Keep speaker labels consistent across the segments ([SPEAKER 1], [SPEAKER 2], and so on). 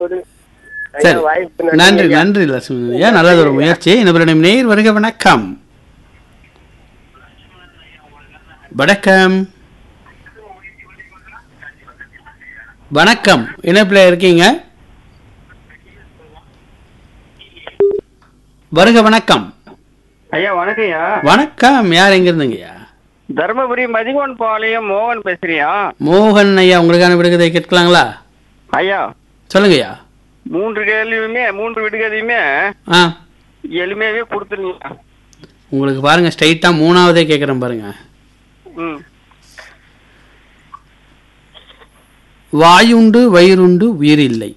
[SPEAKER 1] கொடு
[SPEAKER 2] சரி
[SPEAKER 1] ஐயா, வாய்ப்பு
[SPEAKER 2] நன்றி
[SPEAKER 1] ஐயா.
[SPEAKER 2] நன்றி லட்சுமி ஐயா நல்லது ஒரு முயற்சி நம்மளுடைய நேர் வருக வணக்கம் வணக்கம் வணக்கம் இணைப்பில் இருக்கீங்க வருக வணக்கம்
[SPEAKER 3] ஐயா வணக்கம் ஐயா
[SPEAKER 2] வணக்கம் யார் எங்க இருந்தீங்கய்யா
[SPEAKER 3] தருமபுரி மதிகோன் பாளையம் மோகன் பேசுறியா
[SPEAKER 2] மோகன் ஐயா உங்களுக்கான விடுகதை கேட்கலாங்களா
[SPEAKER 3] ஐயா
[SPEAKER 2] சொல்லுங்கய்யா
[SPEAKER 3] மூன்று கேள்வியுமே மூன்று விடுகதையுமே
[SPEAKER 2] ஆ
[SPEAKER 3] எளிமையாவே கொடுத்துருங்க
[SPEAKER 2] உங்களுக்கு பாருங்க ஸ்ட்ரைட்டா மூணாவதே கேட்குறேன் பாருங்க
[SPEAKER 3] ம்
[SPEAKER 2] வாயுண்டு வயிறுண்டு உயிர் இல்லை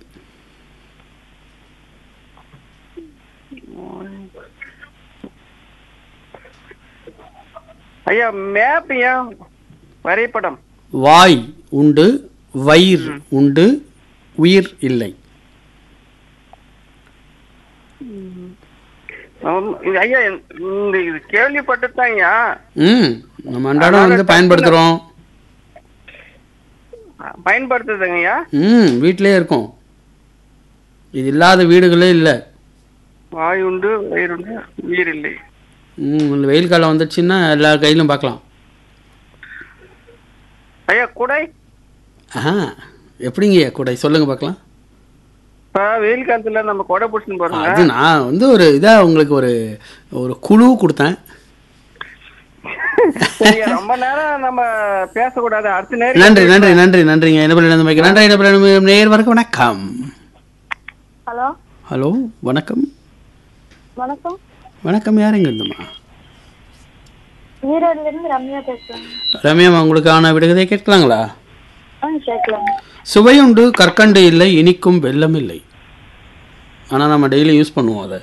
[SPEAKER 3] ஐயா மேப் ஐயா வரைபடம்
[SPEAKER 2] வாய் உண்டு வயிர் உண்டு உயிர் இல்லை
[SPEAKER 3] ஆம், இது ஐயா இந்த இது கேள்விப்பட்டுதான் ஐயா
[SPEAKER 2] ம் நம்ம அன்றாடம் வந்து பயன்படுத்துகிறோம்
[SPEAKER 3] பயன்படுத்துதுங்க ஐயா
[SPEAKER 2] ம் வீட்டிலே இருக்கோம் இது இல்லாத வீடுகளே இல்லை
[SPEAKER 3] வாய் உண்டு வயிறுண்டு உயிர் இல்லை
[SPEAKER 2] ம் இந்த வெயில் காலம் வந்துடுச்சுன்னா எல்லா கையிலும் பார்க்கலாம்
[SPEAKER 3] ஐயா குடை
[SPEAKER 2] ஆஹா எப்படிங்க கூடை சொல்லுங்க பார்க்கலாம்
[SPEAKER 3] இப்ப வெயில் காலத்துல நம்ம கொடை பிடிச்சுன்னு
[SPEAKER 2] அது
[SPEAKER 3] போறோங்க
[SPEAKER 2] நான் வந்து ஒரு இதா உங்களுக்கு ஒரு ஒரு குழு கொடுத்தேன்
[SPEAKER 3] ஐயா, ரொம்ப நேரம் நம்ம பேசக்கூடாது அடுத்த நேரம்
[SPEAKER 2] நன்றி நன்றி நன்றி நன்றிங்க என்ன பண்ணி நன்றி நன்றி என்ன பண்ணி நேர் வரைக்கும் வணக்கம்
[SPEAKER 4] ஹலோ
[SPEAKER 2] ஹலோ வணக்கம்
[SPEAKER 4] வணக்கம்
[SPEAKER 2] வணக்கம் யாருங்க இருந்தம்மா
[SPEAKER 4] ஈரோடுல இருந்து ரம்யா பேசுறேன்
[SPEAKER 2] ரம்யா உங்களுக்கான விடுகதை கேட்கலாங்களா
[SPEAKER 4] ஆ கேட்கலாம்
[SPEAKER 2] சுவையுண்டு கற்கண்டு இல்லை இனிக்கும் வெல்லம் இல்லை ஆனால் நம்ம டெய்லி யூஸ் பண்ணுவோம் அதை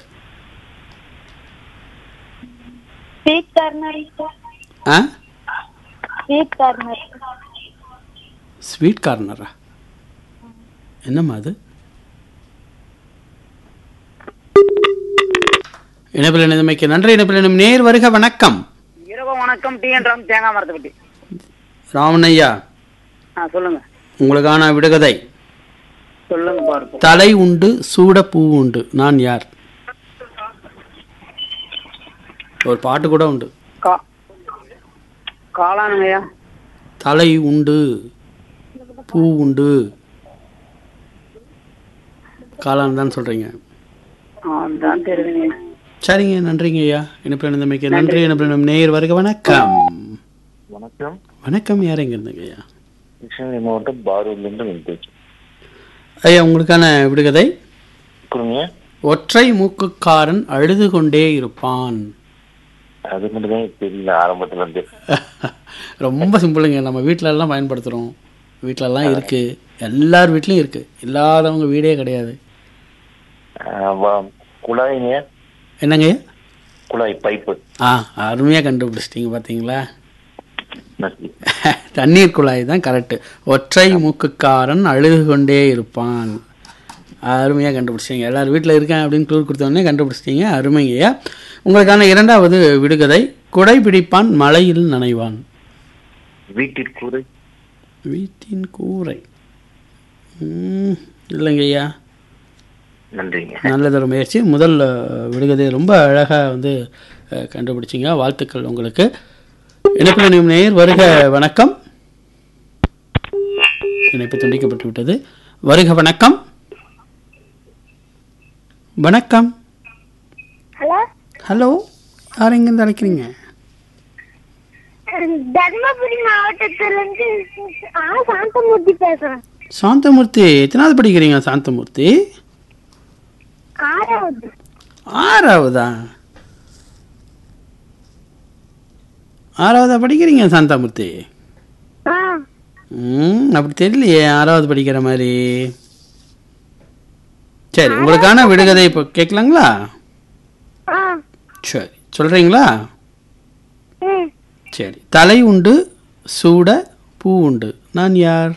[SPEAKER 4] ஸ்வீட் கார்னர்
[SPEAKER 2] ஆ
[SPEAKER 4] ஸ்வீட் கார்னர்
[SPEAKER 2] ஸ்வீட் கார்னரா என்னம்மா அது இணைப்பில் இணைந்தமைக்கு நன்றி இணைப்பில் இணையும் நேர் வருக வணக்கம்
[SPEAKER 5] இரவு வணக்கம் டி என் ராம் தேங்காய் மரத்தை
[SPEAKER 2] ராமனையா
[SPEAKER 5] ஆ சொல்லுங்க
[SPEAKER 2] உங்களுக்கான விடுகதை
[SPEAKER 5] சொல்லுங்க பார்ப்போம்
[SPEAKER 2] தலை உண்டு சூட பூ உண்டு நான் யார் ஒரு பாட்டு கூட உண்டு
[SPEAKER 5] கா காளானுங்கய்யா
[SPEAKER 2] தலை உண்டு பூ உண்டு காளான் தான் சொல்றீங்க
[SPEAKER 5] அதான் தெரியுதுங்க
[SPEAKER 2] சரிங்க நன்றிங்க ஐயா இணைப்பில் இணைந்தமைக்கு நன்றி இணைப்பில் இணைந்த நேர் வருக வணக்கம்
[SPEAKER 6] வணக்கம்
[SPEAKER 2] வணக்கம் யார் எங்க இருந்தீங்க ஐயா
[SPEAKER 6] கிருஷ்ணகிரி மாவட்டம் பாரூர்லேருந்து வெங்கடேஷ்
[SPEAKER 2] ஐயா உங்களுக்கான விடுகதை
[SPEAKER 6] கொடுங்க
[SPEAKER 2] ஒற்றை மூக்குக்காரன் அழுது கொண்டே இருப்பான்
[SPEAKER 6] அது மட்டும் தான் தெரியல ஆரம்பத்துல இருந்து
[SPEAKER 2] ரொம்ப சிம்பிளுங்க நம்ம வீட்ல எல்லாம் பயன்படுத்துகிறோம் வீட்டிலலாம் இருக்கு எல்லார் வீட்லயும் இருக்கு இல்லாதவங்க வீடே கிடையாது
[SPEAKER 6] ஆஹ் வா- குழாய்ங்க
[SPEAKER 2] என்னங்க ஐயா?
[SPEAKER 6] குழாய் பைப்பு
[SPEAKER 2] ஆ அருமையாக கண்டுபிடிச்சிட்டீங்க பார்த்தீங்களா
[SPEAKER 6] நன்றி
[SPEAKER 2] தண்ணீர் குழாய் தான் கரெக்டு ஒற்றை மூக்குக்காரன் அழுது கொண்டே இருப்பான் அருமையாக கண்டுபிடிச்சிங்க எல்லார் வீட்டில் இருக்கேன் அப்படின்னு டூர் கொடுத்தோடனே கண்டுபிடிச்சிட்டீங்க அருமைங்கய்யா உங்களுக்கான இரண்டாவது விடுகதை குடை பிடிப்பான் மழையில் நனைவான்
[SPEAKER 6] வீட்டிற்கூரை
[SPEAKER 2] வீட்டின் கூரை ம், இல்லைங்கய்யா
[SPEAKER 6] நன்றிங்க
[SPEAKER 2] நல்லதொரு முயற்சி முதல் அஹ், விடுகதை ரொம்ப அழகாக வந்து அஹ், கண்டுபிடிச்சிங்க வாழ்த்துக்கள் உங்களுக்கு இணைப்பில் இணையும் நேர் வருக வணக்கம் இணைப்பு துண்டிக்கப்பட்டு விட்டது வருக வணக்கம் வணக்கம்
[SPEAKER 4] ஹலோ
[SPEAKER 2] ஹலோ யார் எங்கேருந்து அழைக்கிறீங்க
[SPEAKER 4] தர்மபுரி மாவட்டத்துல இருந்து ஆ சாந்தமூர்த்தி பேசுறேன்
[SPEAKER 2] சாந்தமூர்த்தி எத்தனாவது படிக்கிறீங்க சாந்தமூர்த்தி
[SPEAKER 4] ஆறாவது
[SPEAKER 2] ஆறாவதா ஆறாவதா படிக்கிறீங்க சாந்தாமூர்த்தி
[SPEAKER 4] ஆ
[SPEAKER 2] ம் அப்படி தெரியலையே ஆறாவது படிக்கிற மாதிரி சரி உங்களுக்கான விடுகதை இப்போ கேட்கலாங்களா
[SPEAKER 4] ஆ
[SPEAKER 2] சரி சொல்கிறீங்களா
[SPEAKER 4] ம்
[SPEAKER 2] சரி தலை உண்டு சூட பூ உண்டு நான் யார்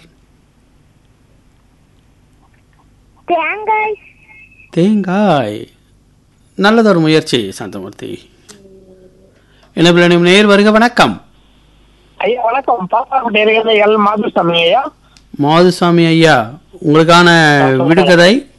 [SPEAKER 4] தேங்காய்
[SPEAKER 2] தேங்காய் நல்லதொரு முயற்சி சாந்தமூர்த்தி என்ன பிள்ளை நேர் வருக வணக்கம்
[SPEAKER 3] ஐயா வணக்கம் பாப்பாக்குட்டி எல் மாதுசாமி ஐயா
[SPEAKER 2] மாதுசாமி ஐயா உங்களுக்கான விடுகதை